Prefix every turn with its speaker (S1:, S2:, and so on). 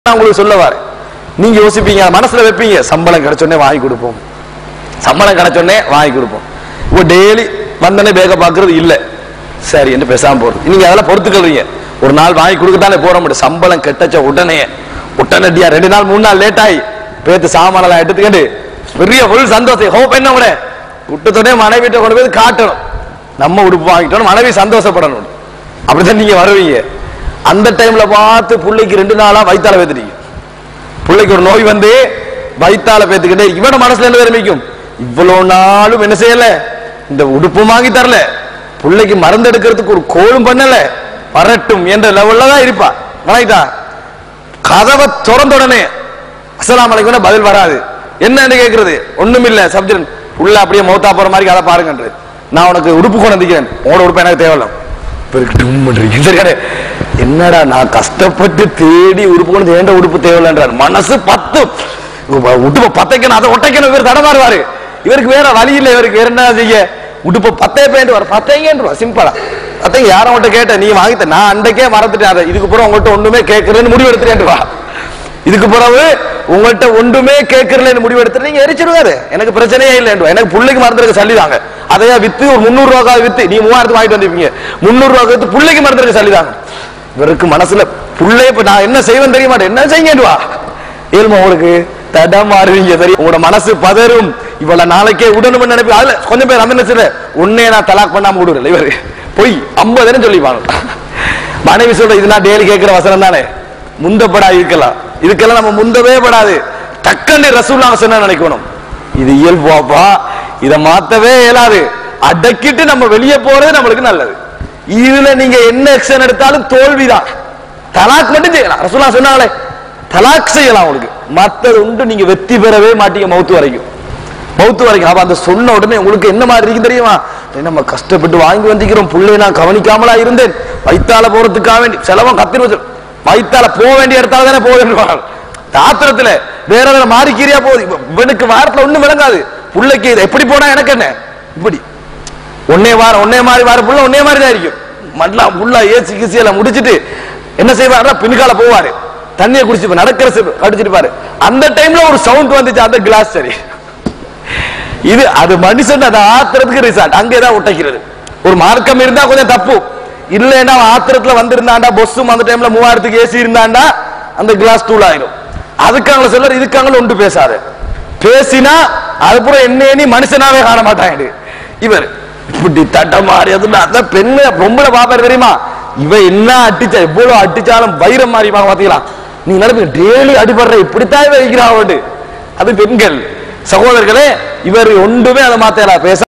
S1: நான் உங்களுக்கு சொல்ல வரேன் நீங்க யோசிப்பீங்க மனசுல வைப்பீங்க சம்பளம் கிடைச்சோடனே வாங்கி கொடுப்போம் சம்பளம் கிடைச்சோடனே வாங்கி கொடுப்போம் இப்போ டெய்லி வந்தனே பேக பாக்குறது இல்ல சரி என்று பேசாம போறது நீங்க அதெல்லாம் பொறுத்துக்கல்றீங்க ஒரு நாள் வாங்கி கொடுக்கத்தானே போற முடியும் சம்பளம் கெட்டச்ச உடனே உடனடியா ரெண்டு நாள் மூணு நாள் லேட் ஆகி பேத்து சாமானெல்லாம் எடுத்துக்கிட்டு பெரிய ஃபுல் சந்தோஷம் ஹோப் என்ன உடனே விட்டத்தோடனே மனைவிட்ட கொண்டு போய் காட்டணும் நம்ம உடுப்பு வாங்கிட்டோம் மனைவி சந்தோஷப்படணும் அப்படிதான் நீங்க வருவீங்க அந்த டைம்ல பார்த்து பிள்ளைக்கு ரெண்டு நாளா வயித்தால பேத்துட்டீங்க பிள்ளைக்கு ஒரு நோய் வந்து வயித்தால பேத்துக்கிட்டே இவன மனசுல என்ன விரும்பிக்கும் இவ்வளவு நாளும் என்ன செய்யல இந்த உடுப்பு வாங்கி தரல பிள்ளைக்கு மருந்து எடுக்கிறதுக்கு ஒரு கோலும் பண்ணல வரட்டும் என்ற லெவல்ல தான் இருப்பா கரெக்டா கதவை திறந்த உடனே அஸ்ஸலாமு அலைக்கும் பதில் வராது என்னன்னு கேக்குறது ஒண்ணும் இல்ல சப்ஜெக்ட் உள்ள அப்படியே மௌத்தா போற மாதிரி கதை பாருங்கன்றது நான் உனக்கு உடுப்பு கொண்டு வந்துக்கிறேன் உன்னோட உடுப்பு எனக்கு தேவையில்ல இவருக்கு டும் பண்றீங்க. சரி கடை. என்னடா நான் கஷ்டப்பட்டு தேடி உடுப்பு கொண்டு ஏண்ட உடுப்பு தேவையில்லைன்றார் மனசு பத்து உடுப்பை பத்தைக்கணும் அதை ஒட்டைக்கணும் இவர் தடமாறுவாரு இவருக்கு வேற வழி இல்லை இவருக்கு வேற என்ன செய்ய உடுப்பை பத்தே பேண்ட் வர பத்தைங்கன்றா சிம்பிளா பத்தைங்க யாரும் உங்கள்கிட்ட கேட்ட நீ வாங்கிட்ட நான் அன்றைக்கே மறந்துட்டேன் அதை இதுக்கு பிறகு உங்கள்கிட்ட ஒண்ணுமே கேட்கறேன்னு முடிவு எடுத்துட்டேன் வா இதுக்கு பிறகு உங்கள்கிட்ட ஒன்றுமே கேட்கறலன்னு முடிவு எடுத்துட்டு நீங்க எரிச்சிடுவாரு எனக்கு பிரச்சனையே இல்லை எனக்கு பிள்ளைக்கு மறந்துருக்க சல்லிதாங்க அதையா வித்து ஒரு முந்நூறு ரூபா வித்து நீ மூவாயிரத்து வாங்கிட்டு வந்திருப்பீங்க முந்நூறு ரூபா வித்து பிள்ளைக்கு மறந்துருக்க சல்லிதாங்க இவருக்கு மனசுல பிள்ளைய இப்ப நான் என்ன செய்வேன் தெரிய மாட்டேன் என்ன செய்யுங்க வா ஏழுமா உங்களுக்கு தடமாறுவீங்க தெரியும் உங்களோட மனசு பதறும் இவ்வளவு நாளைக்கே விடணும்னு நினைப்பி அதுல கொஞ்சம் பேர் அந்த நினைச்சல உன்னே நான் தலாக் பண்ணாம விடுறேன் இவரு பொய் ஐம்பதுன்னு சொல்லிப்பாங்க மனைவி சொல்ற இது நான் டெய்லி கேட்கிற வசனம் தானே முந்தப்படா இருக்கலாம் இதுக்கெல்லாம் நம்ம முந்தவே படாது டக்குன்னு ரசூல்லா சொன்ன நினைக்கணும் இது இயல்பாப்பா இதை மாத்தவே இயலாது அடக்கிட்டு நம்ம வெளியே போறது நம்மளுக்கு நல்லது இதுல நீங்க என்ன ஆக்ஷன் எடுத்தாலும் தோல்விதான் தலாக் மட்டும் செய்யலாம் ரசூல்லா சொன்னாங்களே தலாக் செய்யலாம் உங்களுக்கு மத்தது உண்டு நீங்க வெற்றி பெறவே மாட்டீங்க மௌத்து வரைக்கும் மௌத்து வரைக்கும் அப்ப அந்த சொன்ன உடனே உங்களுக்கு என்ன மாதிரி இருக்கு தெரியுமா ஏய், நம்ம கஷ்டப்பட்டு வாங்கி வந்திக்கிறோம் புள்ளைய நான் கவனிக்காமலா இருந்தேன் வைத்தால போறதுக்காக வேண்டி செலவம் கத்திரி வச்சு வைத்தால போக வேண்டிய இடத்தால தானே போகுதுன்னு தாத்திரத்துல வேற வேற மாறிக்கிறியா போகுது இப்ப இவனுக்கு வாரத்துல ஒண்ணும் விளங்காது புள்ளைக்கு இது எப்படி போனா எனக்கு என்ன இப்படி ஒன்னே வாரம் ஒன்னே மாதிரி வார புள்ள ஒன்னே மாதிரி தான் இருக்கும் மண்ணலாம் புள்ள ஏசி கிசி எல்லாம் முடிச்சிட்டு என்ன செய்வாருன்னா பின்கால போவாரு தண்ணியை குடிச்சு நடக்கிற கடிச்சிட்டு பாரு அந்த டைம்ல ஒரு சவுண்ட் வந்துச்சு அந்த கிளாஸ் சரி இது அது மனுஷன் அதை ஆத்திரத்துக்கு ரிசார்ட் அங்கேதான் ஒட்டைக்கிறது ஒரு மார்க்கம் இருந்தா கொஞ்சம் தப்பு இல்லைன்னா அவன் ஆத்திரத்துல வந்திருந்தாண்டா பொஸ்ஸும் அந்த டைம்ல மூவாயிரத்துக்கு ஏசி இருந்தாண்டா அந்த கிளாஸ் தூள் ஆயிடும் அதுக்காங்கள சொல்ல இதுக்காங்கள ஒன்று பேசாது பேசினா அதுக்கப்புறம் என்ன நீ மனுஷனாவே காண மாட்டாங்க இவர் இப்படி தட்ட மாறி அதுல அதான் பெண்ணு பொம்பளை பாப்பாரு தெரியுமா இவ என்ன அடிச்சா எவ்வளவு அடிச்சாலும் வைரம் மாறி பாத்தீங்களா நீ நினைப்பீங்க டெய்லி அடிபடுற இப்படித்தான் வைக்கிறா அது பெண்கள் சகோதரர்களே இவர் ஒன்றுமே அதை மாத்தல பேச